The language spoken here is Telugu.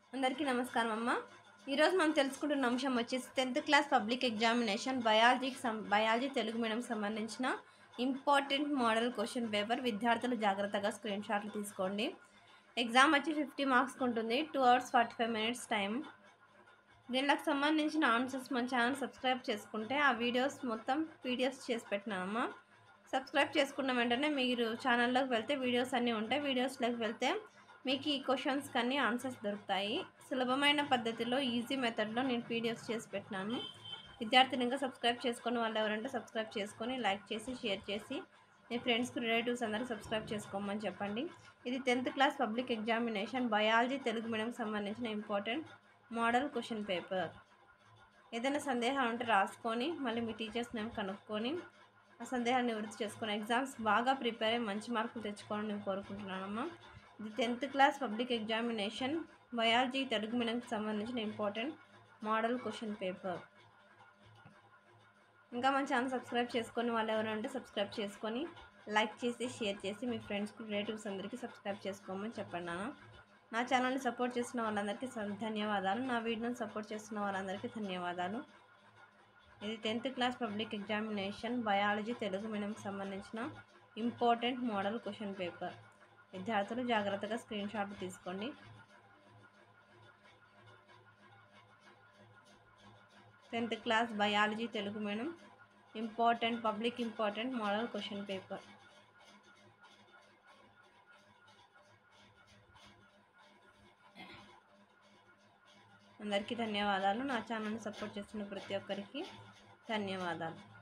అందరికీ నమస్కారం అమ్మ ఈరోజు మనం తెలుసుకుంటున్న అంశం వచ్చేసి టెన్త్ క్లాస్ పబ్లిక్ ఎగ్జామినేషన్ బయాలజీకి సం బయాలజీ తెలుగు మీడియం సంబంధించిన ఇంపార్టెంట్ మోడల్ క్వశ్చన్ పేపర్ విద్యార్థులు జాగ్రత్తగా స్క్రీన్ షాట్లు తీసుకోండి ఎగ్జామ్ వచ్చి ఫిఫ్టీ మార్క్స్కి ఉంటుంది two hours forty five minutes time దీనికి సంబంధించిన ఆన్సర్స్ మన ఛానల్ సబ్స్క్రైబ్ చేసుకుంటే ఆ వీడియోస్ మొత్తం పీడిఎఫ్స్ చేసి పెట్టినామమ్మా సబ్స్క్రైబ్ చేసుకున్న వెంటనే మీరు ఛానల్లోకి వెళ్తే వీడియోస్ అన్నీ ఉంటాయి వీడియోస్లోకి వెళ్తే మీకు ఈ క్వశ్చన్స్కి అన్ని ఆన్సర్స్ దొరుకుతాయి సులభమైన పద్ధతిలో ఈజీ మెథడ్లో నేను పీడిఎఫ్స్ చేసి పెట్టినాను విద్యార్థులు ఇంకా సబ్స్క్రైబ్ చేసుకుని వాళ్ళు ఎవరంటే సబ్స్క్రైబ్ చేసుకొని లైక్ చేసి షేర్ చేసి మీ ఫ్రెండ్స్కి రిలేటివ్స్ అందరూ సబ్స్క్రైబ్ చేసుకోమని చెప్పండి ఇది tenth class public examination biology Telugu మీడియంకి సంబంధించిన ఇంపార్టెంట్ మోడల్ క్వశ్చన్ పేపర్ ఏదైనా సందేహాలు ఉంటే రాసుకొని మళ్ళీ మీ టీచర్స్ నేమ్ కనుక్కొని ఆ సందేహాన్ని నివృత్తి చేసుకొని ఎగ్జామ్స్ బాగా ప్రిపేర్ అయ్యి మంచి మార్కులు తెచ్చుకోవాలని నేను కోరుకుంటున్నానమ్మా ఇది tenth class public examination biology Telugu మీడియంకి సంబంధించిన ఇంపార్టెంట్ మోడల్ క్వశ్చన్ పేపర్ ఇంకా మన ఛానల్ సబ్స్క్రైబ్ చేసుకొని వాళ్ళు ఎవరంటే సబ్స్క్రైబ్ చేసుకొని లైక్ చేసి షేర్ చేసి మీ ఫ్రెండ్స్కి రిలేటివ్స్ అందరికీ సబ్స్క్రైబ్ చేసుకోమని చెప్పండి నాన్న నా ఛానల్ని సపోర్ట్ చేస్తున్న వాళ్ళందరికీ స- ధన్యవాదాలు నా వీడియోని సపోర్ట్ చేస్తున్న వాళ్ళందరికీ ధన్యవాదాలు ఇది tenth class public examination biology Telugu మీడియంకి సంబంధించిన ఇంపార్టెంట్ మోడల్ క్వశ్చన్ పేపర్ విద్యార్థులు జాగ్రత్తగా స్క్రీన్ షాట్ తీసుకోండి tenth class biology Telugu medium important public important model question paper అందరికీ ధన్యవాదాలు నా ఛానల్ని సపోర్ట్ చేస్తున్న ప్రతి ఒక్కరికి ధన్యవాదాలు